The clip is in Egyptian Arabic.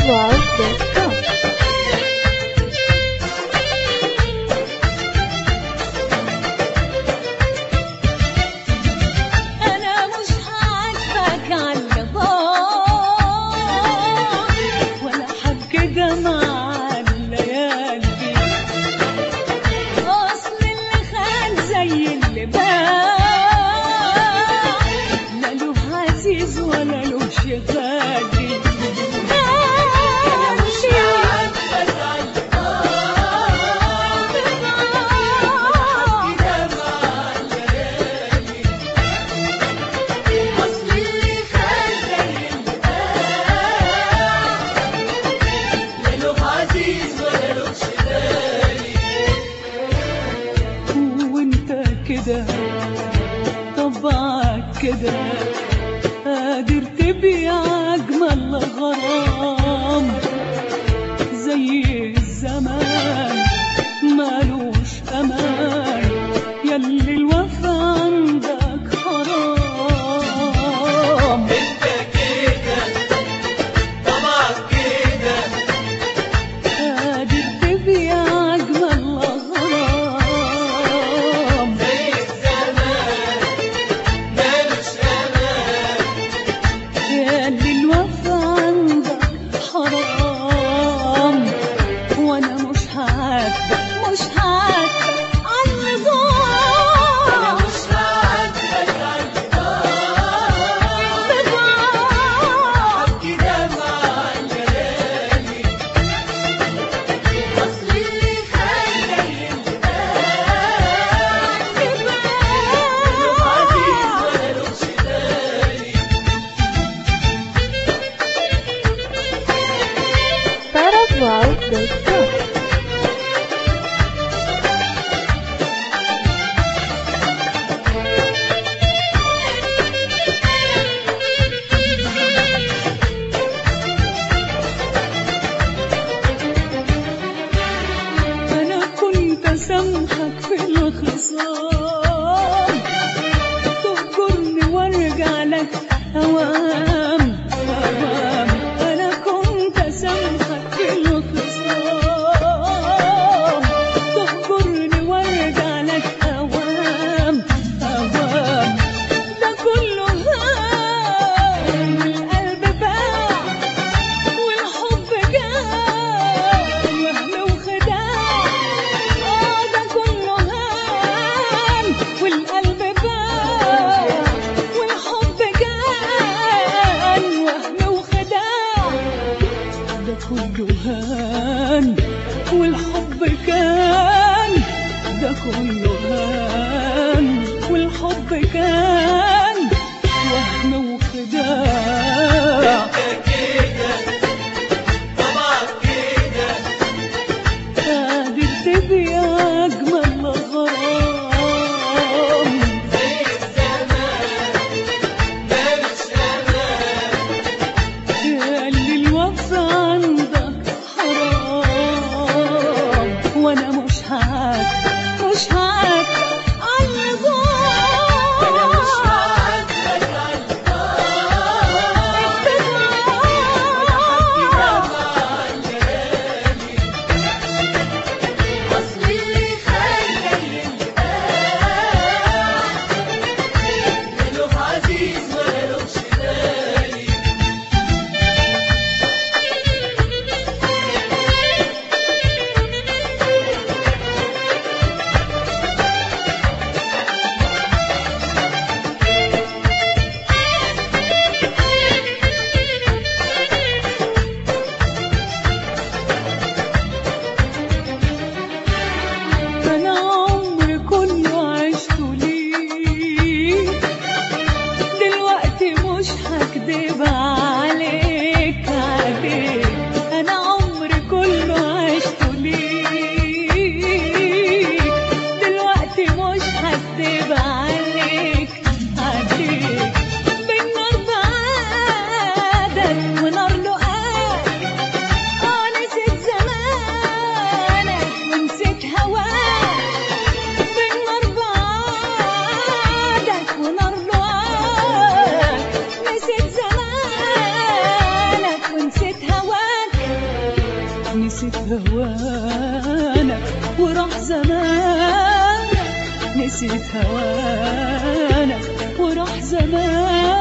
arabwow.com أنا مش هعاتبك عاللي ضاع ولا حكي مع الليالي أصل اللي خان زي اللي باع لا له عزيز ولا له شغالي أنا مش هعاتبك عاللي أصل اللي خان زي اللي باع لا له عزيز ولا له شغالي وانت كده طبعك كده قادر تبيع أجمل غرام زي الزمان مالوش أمان يلي الوفا عندك حرام قادر تبيع أجمل غرام ياللي الوفا عندك حرام وانا مش هعاتبك مش هعاتبك عاللي ضاع مش هعاتبك عاللي ضاع كده مع الليالي اصل اللي خان زي اللي باع عزيز ولا له شغالي arabwow.com أنا كنت أسامحك في الخصام تذكرني وارجع لك أوام أوام أنا كنت أسامحك في الخصام تذكرني وارجع لك أوام أوام ده كله هام القلب باع والحب جان وهم وخداع اه ده كله هان والقلب باع والحب جان وهم وخداع ده كله هان والحب كان ده كله هان والحب كان وهم وخداع قادر تبيع أجمل غرام اللي الوفا عندك حرام وانا مش هعاتبك مش هعاتبك عاللي ضاع نسيت هوانا وراح زمانك نسيت هوانا وراح زمانك